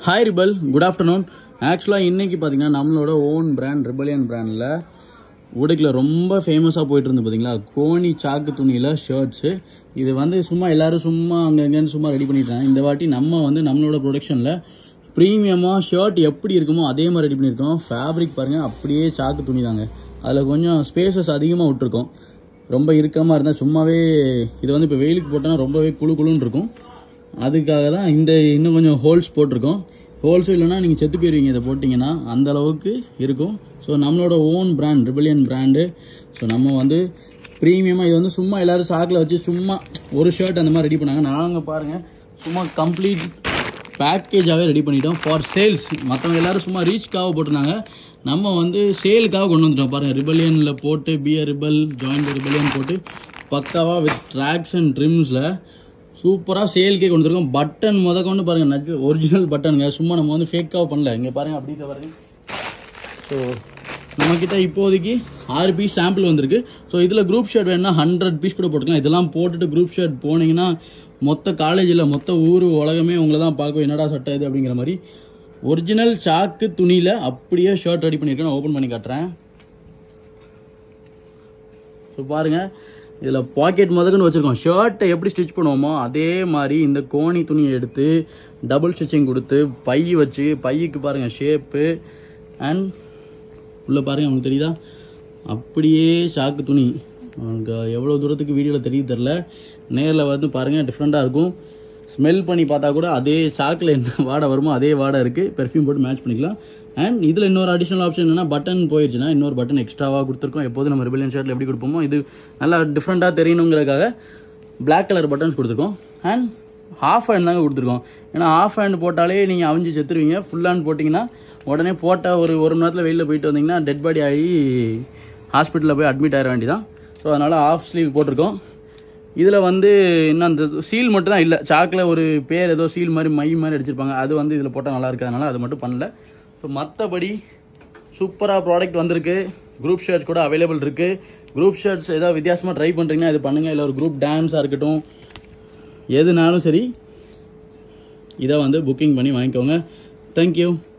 hi rebel good afternoon ஆக்சுவலாக இன்னைக்கு பார்த்தீங்கன்னா நம்மளோட ஓன் பிராண்ட் ரிபலியன் பிராண்டில் உடுக்கில் ரொம்ப ஃபேமஸாக போயிட்டு இருந்து பார்த்தீங்களா கோணி சாக்கு துணியில் ஷர்ட்ஸு இது வந்து சும்மா எல்லாரும் சும்மா அங்கே இங்கேன்னு சும்மா ரெடி பண்ணிட்டாங்க இந்த வாட்டி நம்ம வந்து நம்மளோட ப்ரொடக்ஷனில் ப்ரீமியமாக ஷர்ட் எப்படி இருக்குமோ அதே மாதிரி ரெடி பண்ணியிருக்கோம் ஃபேப்ரிக் பாருங்கள் அப்படியே சாக்கு துணி தாங்க அதில் கொஞ்சம் ஸ்பேசஸ் அதிகமாக விட்டுருக்கோம் ரொம்ப இறுக்கமாக இருந்தால் சும்மாவே இது வந்து இப்போ வெயிலுக்கு போட்டோன்னா ரொம்பவே குளு குளுன்னு இருக்கும் அதுக்காக தான் இந்த இன்னும் கொஞ்சம் ஹோல்ஸ் போட்டிருக்கோம் ஹோல்ஸ் இல்லைன்னா நீங்கள் செத்து போயிருவீங்க இதை போட்டிங்கன்னா அந்த அளவுக்கு இருக்கும் ஸோ நம்மளோட own brand rebellion brand so நம்ம வந்து ப்ரீமியமாக இது வந்து சும்மா எல்லாரும் சாக்கில் வச்சு சும்மா ஒரு ஷர்ட் அந்த மாதிரி ரெடி பண்ணாங்க நாங்கள் பாருங்கள் சும்மா கம்ப்ளீட் பேக்கேஜாகவே ரெடி பண்ணிட்டோம் ஃபார் சேல்ஸ் மற்றவங்க எல்லாரும் சும்மா ரீச்க்காக போட்டிருந்தாங்க நம்ம வந்து சேலுக்காக கொண்டு வந்துட்டோம் பாருங்கள் ரிபலியனில் போட்டு பியர் ரிபல் ஜாயின் ரிபலியன் போட்டு பக்காவாக வித் ட்ராக்ஸ் அண்ட் ட்ரிம்ஸில் சூப்பராக சேல்க்கே கொண்டு வந்துருக்கோம் பட்டன் முத கொண்டு பாருங்கள் நச்சு ஒரிஜினல் பட்டனுங்க சும்மா நம்ம வந்து ஃபேக்காக பண்ணல இங்கே பாருங்கள் அப்படி தான் பாருங்க ஸோ நம்மக்கிட்ட இப்போதைக்கு ஆறு பீஸ் சாம்பிள் வந்திருக்கு ஸோ இதில் குரூப் ஷர்ட் வேணும்னா ஹண்ட்ரட் பீஸ் கூட போட்டுக்கலாம் இதெல்லாம் போட்டுட்டு குரூப் ஷர்ட் போனீங்கன்னா மொத்த காலேஜில் மொத்த ஊர் உலகமே உங்களை தான் பார்க்கும் என்னடா சட்டை இது அப்படிங்கிற மாதிரி ஒரிஜினல் சாக்கு துணியில் அப்படியே ஷர்ட் ரெடி பண்ணியிருக்கேன் நான் ஓப்பன் பண்ணி காட்டுறேன் ஸோ பாருங்கள் இதில் பாக்கெட் முதக்கன்னு வச்சுருக்கோம் ஷர்ட்டை எப்படி ஸ்டிச் பண்ணுவோமோ அதே மாதிரி இந்த கோணி துணியை எடுத்து டபுள் ஸ்டிச்சிங் கொடுத்து பை வச்சு பையுக்கு பாருங்கள் ஷேப்பு அண்ட் உள்ளே பாருங்கள் உங்களுக்கு தெரியுதா அப்படியே சாக்கு துணி உங்களுக்கு எவ்வளோ தூரத்துக்கு வீடியோவில் தெரியுது தெரில நேரில் வந்து பாருங்கள் டிஃப்ரெண்ட்டாக இருக்கும் ஸ்மெல் பண்ணி பார்த்தா கூட அதே சாக்கில் என்ன வாடை வருமோ அதே வாடை இருக்குது பெர்ஃப்யூம் போட்டு மேட்ச் பண்ணிக்கலாம் அண்ட் இதில் இன்னொரு அடிஷனல் ஆப்ஷன் என்னன்னா பட்டன் போயிடுச்சுன்னா இன்னொரு பட்டன் எக்ஸ்ட்ராவாக கொடுத்துருக்கோம் எப்போதும் நம்ம ரிபலியன் ஷர்ட்டில் எப்படி கொடுப்போமோ இது நல்லா டிஃப்ரெண்ட்டாக தெரியணுங்கிறதுக்காக Black கலர் பட்டன்ஸ் கொடுத்துருக்கோம் அண்ட் ஹாஃப் ஹேண்ட் தாங்க கொடுத்துருக்கோம் ஏன்னா ஹாஃப் ஹேண்ட் போட்டாலே நீங்கள் அவிஞ்சு செத்துருவீங்க ஃபுல் ஹேண்ட் போட்டிங்கன்னா உடனே போட்டால் ஒரு ஒரு மணி நேரத்தில் வெளியில் போயிட்டு வந்தீங்கன்னா டெட் பாடி ஆகி ஹாஸ்பிட்டலில் போய் அட்மிட் ஆகிட வேண்டியதான் ஸோ அதனால் ஆஃப் ஸ்லீவ் போட்டிருக்கோம் இதில் வந்து இன்னும் அந்த சீல் மட்டும் தான் இல்லை சாக்கில் ஒரு பேர் ஏதோ சீல் மாதிரி மை மாதிரி அடிச்சிருப்பாங்க அது வந்து இதில் போட்டால் நல்லா இருக்கிறதுனால அது மட்டும் பண்ணல ஸோ மற்றபடி சூப்பராக ப்ராடக்ட் வந்திருக்கு குரூப் ஷர்ட்ஸ் கூட அவைலபிள் இருக்குது குரூப் ஷர்ட்ஸ் ஏதாவது வித்தியாசமாக ட்ரை பண்ணுறீங்கன்னா இது பண்ணுங்கள் இல்லை ஒரு குரூப் டான்ஸாக இருக்கட்டும் எதுனாலும் சரி இதை வந்து புக்கிங் பண்ணி வாங்கிக்கோங்க தேங்க்யூ